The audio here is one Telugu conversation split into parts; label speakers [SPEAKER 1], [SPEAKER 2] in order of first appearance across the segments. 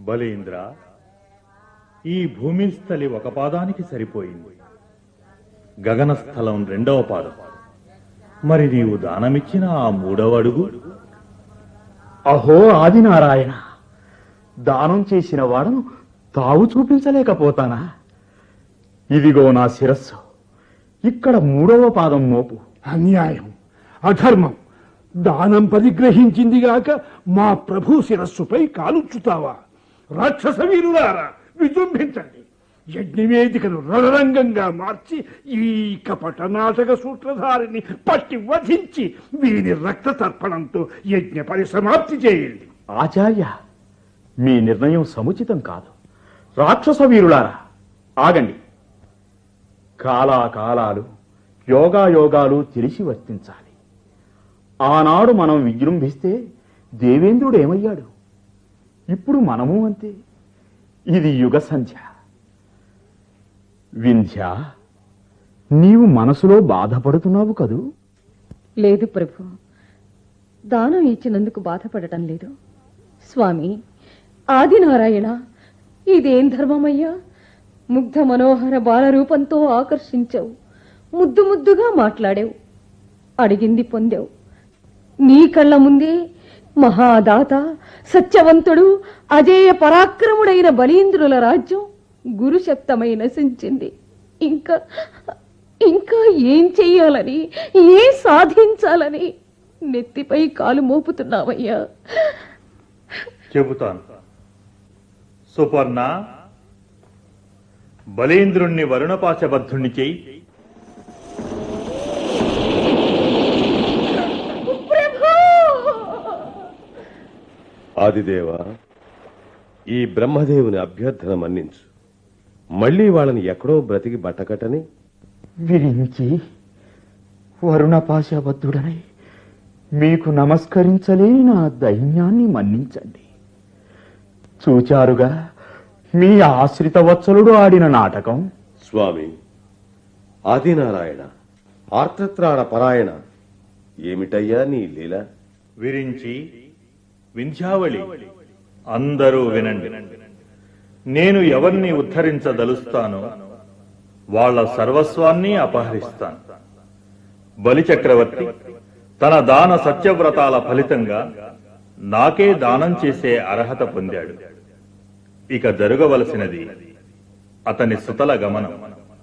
[SPEAKER 1] బలీంద్ర ఈ భూమిస్థలి ఒక పాదానికి సరిపోయింది గగనస్థలం రెండవ పాదం మరి నీవు దానమిచ్చిన ఆ మూడవ అడుగు
[SPEAKER 2] అహో ఆదినారాయణ దానం చేసిన వాడను తావు చూపించలేకపోతానా ఇదిగో నా శిరస్సు ఇక్కడ మూడవ పాదం మోపు
[SPEAKER 3] అన్యాయం అధర్మం దానం పరిగ్రహించిందిగాక మా ప్రభు శిరస్సుపై కాలుచ్చుతావా రాక్షస వీరులారా విజృంభించండి యజ్ఞవేదికను రణరంగంగా మార్చి ఈ కపట నాటక సూత్రధారిని పట్టి వధించి వీని రక్త తర్పణంతో యజ్ఞ పరిసమాప్తి చేయండి
[SPEAKER 2] ఆచార్య మీ నిర్ణయం సముచితం కాదు రాక్షస వీరులారా ఆగండి కాలాకాలాలు యోగాయోగాలు తెలిసి వర్తించాలి ఆనాడు మనం విజృంభిస్తే దేవేంద్రుడు ఏమయ్యాడు ఇప్పుడు మనము అంతే ఇది యుగ సంధ్య వింధ్య నీవు మనసులో బాధపడుతున్నావు కదూ
[SPEAKER 4] లేదు ప్రభు దానం ఇచ్చినందుకు బాధపడటం లేదు స్వామి ఆదినారాయణ ఇదేం ధర్మమయ్యా ముగ్ధ మనోహర బాలరూపంతో ఆకర్షించావు ముద్దు ముద్దుగా మాట్లాడావు అడిగింది పొందావు నీ కళ్ళ ముందే మహాదాత సత్యవంతుడు అజేయ పరాక్రముడైన బలీంద్రుల రాజ్యం గురుశక్తమై నశించింది ఇంకా ఇంకా ఏం చెయ్యాలని ఏం సాధించాలని నెత్తిపై కాలు మోపుతున్నావయ్యా
[SPEAKER 1] చెబుతాను సుపర్ణ బలీంద్రుణ్ణి వరుణపాశబద్ధుణ్ణి చేయి
[SPEAKER 5] ఆదిదేవ ఈ బ్రహ్మదేవుని అభ్యర్థన మన్నించు మళ్ళీ వాళ్ళని ఎక్కడో బ్రతికి బట్టకట్టని
[SPEAKER 2] విరించి వరుణపాశబద్ధుడనై మీకు నమస్కరించలేని నా దైన్యాన్ని మన్నించండి చూచారుగా మీ ఆశ్రిత వత్సలుడు ఆడిన నాటకం
[SPEAKER 5] స్వామి ఆదినారాయణ ఆర్తత్రాణ పరాయణ ఏమిటయ్యా నీ లీల
[SPEAKER 1] విరించి వింధ్యావళి అందరూ వినండి నేను ఎవరిని ఉద్ధరించదలుస్తానో వాళ్ళ సర్వస్వాన్ని అపహరిస్తాను బలిచక్రవర్తి తన దాన సత్యవ్రతాల ఫలితంగా నాకే దానం చేసే అర్హత పొందాడు ఇక జరగవలసినది అతని సుతల గమనం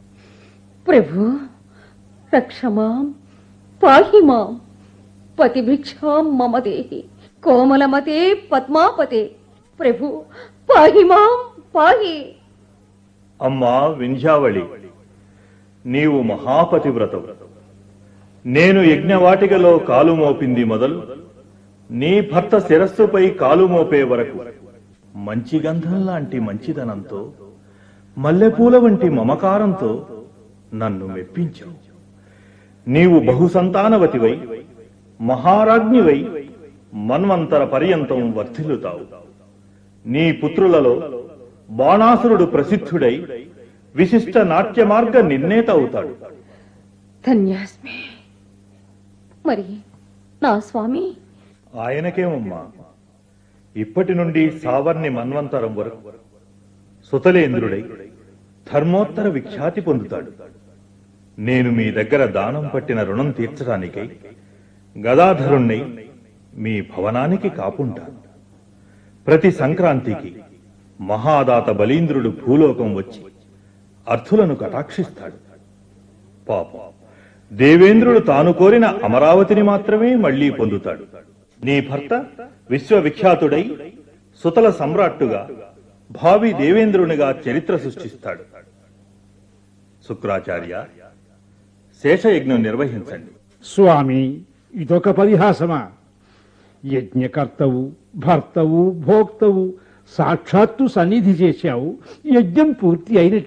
[SPEAKER 4] ప్రభు రక్షమాం పాహి మాం పతిభిక్షాం మమ దేహి కోమలమతే పద్మాపతే ప్రభు పాహి మాం పాహి
[SPEAKER 1] అమ్మా వింధ్యావళి నీవు మహాపతివ్రతవు నేను యజ్ఞవాటికలో కాలు మోపింది మొదలు నీ భర్త శిరస్సుపై కాలు మోపే వరకు మంచి గంధం లాంటి మంచిదనంతో మల్లెపూల వంటి మమకారంతో నన్ను మెప్పించావు నీవు బహుసంతానవతివై మహారాజ్ఞివై మన్వంతర పర్యంతం వర్ధిల్లుతావు నీ పుత్రులలో బాణాసురుడు ప్రసిద్ధుడై విశిష్ట నాట్య మార్గ నిర్ణేత అవుతాడు
[SPEAKER 4] ధన్యాస్మి మరి నా స్వామి
[SPEAKER 1] ఆయనకేమమ్మా ఇప్పటి నుండి సావర్ణి మన్వంతరం వరకు సుతలేంద్రుడై ధర్మోత్తర విఖ్యాతి పొందుతాడు నేను మీ దగ్గర దానం పట్టిన రుణం తీర్చడానికై గదాధరుణ్ణి మీ భవనానికి కాపుంటాను ప్రతి సంక్రాంతికి మహాదాత బలీంద్రుడు భూలోకం వచ్చి అర్థులను కటాక్షిస్తాడు పాపం దేవేంద్రుడు తాను కోరిన అమరావతిని మాత్రమే మళ్లీ పొందుతాడు నీ భర్త విశ్వవిఖ్యాతుడై సుతల సమ్రాట్టుగా భావి దేవేంద్రునిగా చరిత్ర సృష్టిస్తాడు శుక్రాచార్య శేషయజ్ఞం నిర్వహించండి
[SPEAKER 3] స్వామి ఇదొక పరిహాసమా యజ్ఞకర్తవు భర్తవు భోక్తవు సాక్షాత్తు సన్నిధి చేశావు యజ్ఞం పూర్తి అయిన